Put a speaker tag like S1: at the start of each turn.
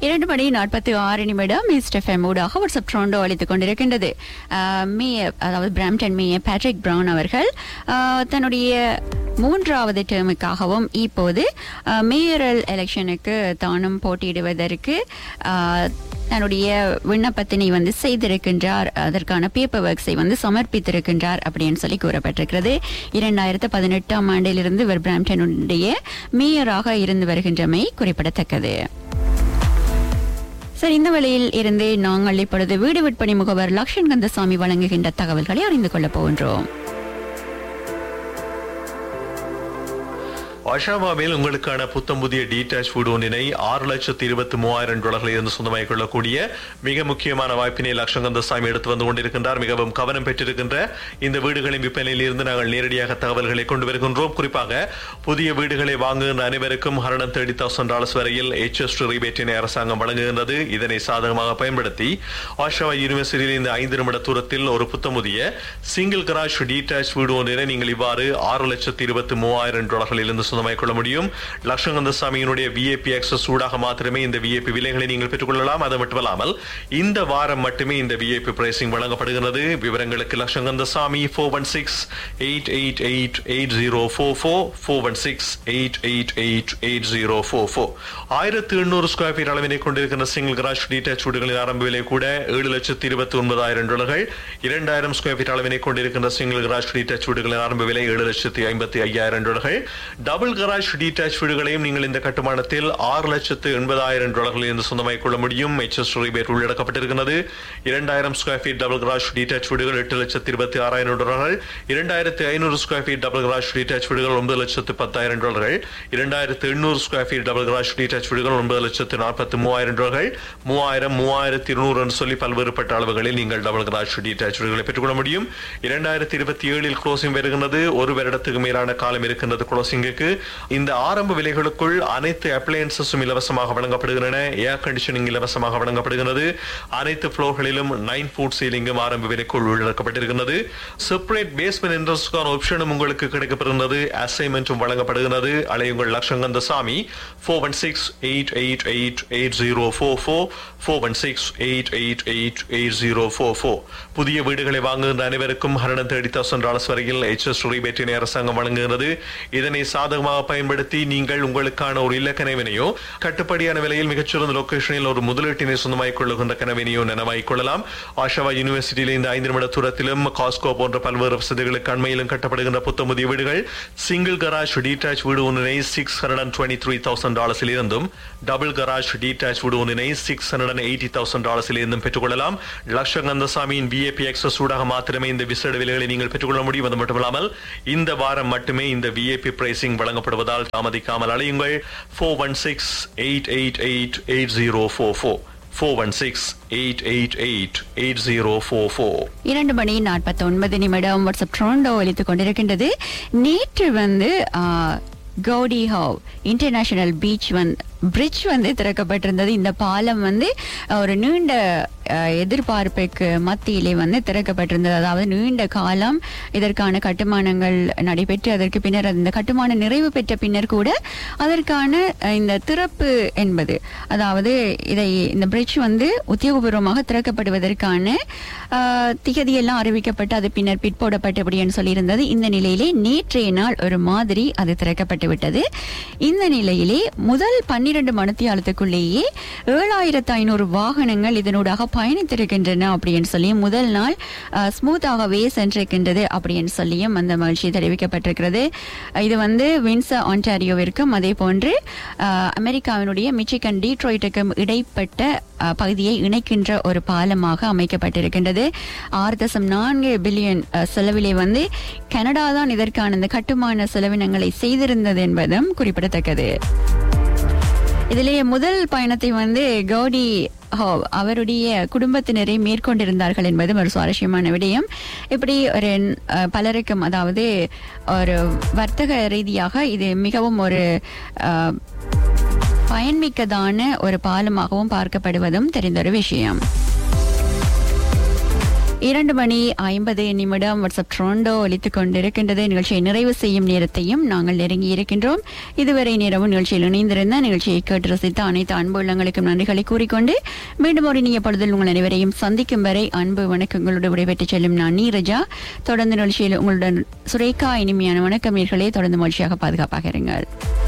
S1: இரண்டு மணி நாற்பத்தி ஆறு நிமிடம் ஈஸ்ட் எஃப்எம் ஊடாக வாட்ஸ்அப் ட்ரோண்டோ அளித்துக் கொண்டிருக்கின்றது ஆஹ் மேயர் அதாவது பிராம்டன் மேயர் பேட்ரிக் பிரவுன் அவர்கள் ஆஹ் தன்னுடைய மூன்றாவது டேர்முக்காகவும் இப்போது ஆஹ் மேயரல் எலெக்ஷனுக்கு தானும் போட்டியிடுவதற்கு ஆஹ் தன்னுடைய விண்ணப்பத்தினை வந்து செய்திருக்கின்றார் அதற்கான பேப்பர் ஒர்க்ஸை வந்து சமர்ப்பித்திருக்கின்றார் அப்படின்னு சொல்லி கூறப்பட்டிருக்கிறது இரண்டாயிரத்து பதினெட்டாம் ஆண்டிலிருந்து இவர் பிராம்டனுடைய மேயராக இருந்து வருகின்றமை குறிப்பிடத்தக்கது சரி இந்த வேளையில் இருந்து நாங்கள் இப்பொழுது வீடு விற்பனை முகவர் லக்ஷன் கந்தசாமி வழங்குகின்ற தகவல்களை அறிந்து கொள்ளப் போகின்றோம்
S2: ஒஷாவாவில் உங்களுக்கான புத்தம் புதிய டீடாச் ஃபுட் ஒன்றினை ஆறு லட்சத்து இருபத்தி மூவாயிரம் டாலர்களில் இருந்து சொந்தமாகிக் கொள்ளக்கூடிய மிக முக்கியமான வாய்ப்பினை லட்சங்கந்தசாமி எடுத்து வந்து கொண்டிருக்கின்றார் மிகவும் கவனம் பெற்றிருக்கின்ற இந்த வீடுகளின் விற்பனையில் இருந்து நாங்கள் நேரடியாக தகவல்களை கொண்டு வருகின்றோம் குறிப்பாக புதிய வீடுகளை வாங்குகின்ற அனைவருக்கும் ஹரணம் தேர்ட்டி தௌசண்ட் டாலர்ஸ் வரையில் எச்எஸ் ரிபேட்டினை அரசாங்கம் வழங்குகின்றது இதனை சாதகமாக பயன்படுத்தி ஆஷாவா யூனிவர்சிட்டியில் இந்த ஐந்து நிமிட தூரத்தில் ஒரு புத்தம் புதிய சிங்கிள் கராஜ் டீடாச் வீடு ஒன்றினை நீங்கள் இவ்வாறு ஆறு லட்சத்து இருபத்தி மூவாயிரம் டாலர்களில் இருந்து சொந்தமாகிக் கொள்ள முடியும் லட்சங்கந்தசாமியினுடைய விஏபி ஆக்சஸ் ஊடாக மாத்திரமே இந்த விஏபி விலைகளை நீங்கள் பெற்றுக்கொள்ளலாம் அது மட்டுமல்லாமல் இந்த வாரம் மட்டுமே இந்த விஏபி பிரைசிங் வழங்கப்படுகிறது விவரங்களுக்கு Latchangandasamy four one six eight eight eight eight zero four four four one six eight eight eight eight zero four four ஆயிரத்து எண்ணூறு ஸ்கொயர் ஃபீட் அளவினை கொண்டிருக்கிற சிங்கிள் கராஜ் டீடாச் வீடுகளின் ஆரம்ப விலை கூட ஏழு லட்சத்து இருபத்தி ஒன்பதாயிரம் டாலர்கள் இரண்டாயிரம் ஸ்கொயர் ஃபீட் அளவினை கொண்டிருக்கின்ற சிங்கிள் கராஜ் டீடாச் வீடுகளின் ஆரம்ப விலை ஏழு லட்சத்து ஐம்பத்தி ஐயாயிரம் டாலர்கள் டபுள் கராஜ் டீடாச் வீடுகளையும் நீங்கள் இந்த கட்டுமானத்தில் ஆறு லட்சத்து எண்பதாயிரம் டாலர்களில் இருந்து சொந்தமாக்கிக் கொள்ள முடியும் எச்எஸ் ரிபேட் உள்ளடக்கப்பட்டிருக்கிறது இரண்டாயிரம் square feet double garage detached வீடுகள் எட்டு லட்சத்து இருபத்தி ஆறாயிரம் டாலர்கள் இரண்டாயிரத்து ஐநூறு square feet double garage detached வீடுகள் ஒன்பது லட்சத்து பத்தாயிரம் டாலர்கள் இரண்டாயிரத்து எண்ணூறு square feet double garage detached வீடுகள் ஒன்பது லட்சத்து நாற்பத்தி மூவாயிரம் டாலர்கள் மூவாயிரம் மூவாயிரத்தி இருநூறு சொல்லி பல்வேறுபட்ட அளவுகளில் நீங்கள் டபுள் கராஜ் டீடாச் வீடுகளை பெற்றுக்கொள்ள முடியும் இரண்டாயிரத்தி இருபத்தி ஏழில் க்ளோசிங் வருகின்றது ஒரு வருடத்துக்கு மேலான காலம் இருக்கின்றது க்ளோசிங்குக்கு இந்த ஆரம்ப விலைகளுக்குள் அனைத்து அப்ளையன்சஸும் இலவசமாக வழங்கப்படுகின்றன ஏர் கண்டிஷனிங் இலவசமாக வழங்கப்படுகிறது அனைத்து ஃப்ளோர்களிலும் நைன் ஃபுட் சீலிங்கும் ஆரம்ப விலைக்குள் உள்ளடக்கப்பட்டிருக்கிறது செப்பரேட் பேஸ்மெண்ட் இன்ட்ரெஸ்டுக்கான ஆப்ஷனும் உங்களுக்கு கிடைக்கப்படுகிறது அசைன்மெண்ட்டும் வழங்கப்படுகிறது அலையுங்கள் Latchangandasamy four one six eight eight eight eight zero four four four one six eight eight eight eight zero four four புதிய வீடுகளை வாங்குகின்ற அனைவருக்கும் ஹண்ட்ரட் தேர்ட்டி தௌசண்ட் டாலர்ஸ் வரையில் எச்எஸ் ரிபேட்டினை அரசாங்கம் வழங்குகிறது இதனை சாதகமாக பயன்படுத்தி நீங்கள் உங்களுக்கான ஒரு இல்ல கனவினையோ கட்டுப்படியான விலையில் மிகச்சிறந்த லொகேஷனில் ஒரு முதலீட்டினை சொந்தமாகிக் கொள்ளுகின்ற கனவினையோ நனவாகிக் கொள்ளலாம் ஆஷாவா யூனிவர்சிட்டியில் இந்த ஐந்து நிமிட தூரத்திலும் காஸ்கோ போன்ற பல்வேறு வசதிகளுக்கு அண்மையிலும் கட்டப்படுகின்ற புத்த புதிய வீடுகள் சிங்கிள் கராஜ் டீடாச் வீடு ஒன்றினை six hundred and twenty three thousand டாலர்ஸில் இருந்தும் டபுள் கராஜ் டீடாச் வீடு ஒன்றினை six hundred and eighty thousand டாலர்ஸில் இருந்தும் பெற்றுக்கொள்ளலாம் லட்சங்கந்தசாமியின் விஏபி எக்ஸஸ் ஊடாக மாத்திரமே இந்த விசேட விலைகளை நீங்கள் பெற்றுக்கொள்ள முடியும் அது மட்டுமல்லாமல் இந்த வாரம் மட்டுமே இந்த விஏபி பிரைசிங் வழங்கப்படுவதால் தாமதிக்காமல் அழையுங்கள் four one six eight eight eight eight zero four four four one six eight eight eight eight zero four four
S1: இரண்டு மணி நாற்பத்தி ஒன்பது நிமிடம் வாட்ஸ்அப் ட்ரோண்டோ ஒலித்துக் கொண்டிருக்கின்றது நேற்று வந்து கௌடி ஹவ் இன்டர்நேஷனல் பீச் வந்து பிரிட்ஜ் வந்து திறக்கப்பட்டிருந்தது இந்த பாலம் வந்து ஒரு நீண்ட அஹ், எதிர்பார்ப்புக்கு மத்தியிலே வந்து திறக்கப்பட்டிருந்தது அதாவது நீண்ட காலம் இதற்கான கட்டுமானங்கள் நடைபெற்று அதற்கு பின்னர் அந்த கட்டுமானம் நிறைவு பெற்ற பின்னர் கூட அதற்கான அஹ், இந்த திறப்பு என்பது அதாவது இதை இந்த பிரிட்ஜ் வந்து உத்தியோகபூர்வமாக திறக்கப்படுவதற்கான அஹ், திகதியெல்லாம் அறிவிக்கப்பட்டு அது பின்னர் பிற்போடப்பட்டு அப்படின்னு சொல்லியிருந்தது இந்த நிலையிலே நேற்றைய நாள் ஒரு மாதிரி அது திறக்கப்பட்டு விட்டது இந்த நிலையிலே முதல் பன்னிரண்டு மணித்தியாலத்துக்குள்ளேயே ஏழாயிரத்து ஐநூறு வாகனங்கள் இதனூடாக பயணித்திருக்கின்றன அப்படின்னு சொல்லி முதல் நாள் ஸ்மூத்தாகவே சென்றிருக்கின்றது அப்படின்னு சொல்லியும் அந்த மகிழ்ச்சி தெரிவிக்கப்பட்டிருக்கிறது இது வந்து வின்சர் ஆன்டாரியோவிற்கும் அதே போன்று அஹ், அமெரிக்காவினுடைய மிச்சிகன் டீட்ராய்ட்டுக்கும் இடைப்பட்ட அஹ், பகுதியை இணைக்கின்ற ஒரு பாலமாக அமைக்கப்பட்டிருக்கின்றது ஆறு தசம் நான்கு பில்லியன் அஹ், செலவிலே வந்து கனடா தான் இதற்கான இந்த கட்டுமான செலவினங்களை செய்திருந்தது என்பதும் குறிப்பிடத்தக்கது இதிலே முதல் பயணத்தை வந்து கௌடி ஹோவ் அவருடைய குடும்பத்தினரை மேற்கொண்டிருந்தார்கள் என்பதும் ஒரு சுவாரஸ்யமான விடயம் இப்படி ஒரு அஹ், பலருக்கும் அதாவது ஒரு வர்த்தக ரீதியாக இது மிகவும் ஒரு அஹ், பயன்மிக்கதான ஒரு பாலமாகவும் பார்க்கப்படுவதும் தெரிந்த ஒரு விஷயம் இரண்டு மணி ஐம்பது நிமிடம் வாட்ஸ்அப் ட்ரோண்டோ ஒலித்துக் கொண்டிருக்கின்றது நிகழ்ச்சியை நிறைவு செய்யும் நேரத்தையும் நாங்கள் நெருங்கி இருக்கின்றோம் இதுவரை நேரமும் நிகழ்ச்சியில் இணைந்திருந்த நிகழ்ச்சியை கேட்டு ரசித்த அனைத்து அன்பு உள்ளங்களுக்கும் நன்றிகளை கூறிக்கொண்டு மீண்டும் ஒரு இனிய பொழுதில் உங்கள் அனைவரையும் சந்திக்கும் வரை அன்பு வணக்கங்களோடு விடைபெற்றுச் செல்லும் நான் நீரஜா தொடர்ந்து நிகழ்ச்சியில் உங்களுடன் சுரேகா இனிமையான வணக்கம் நேர்களே தொடர்ந்து மகிழ்ச்சியாக பாதுகாப்பாக இருங்கள்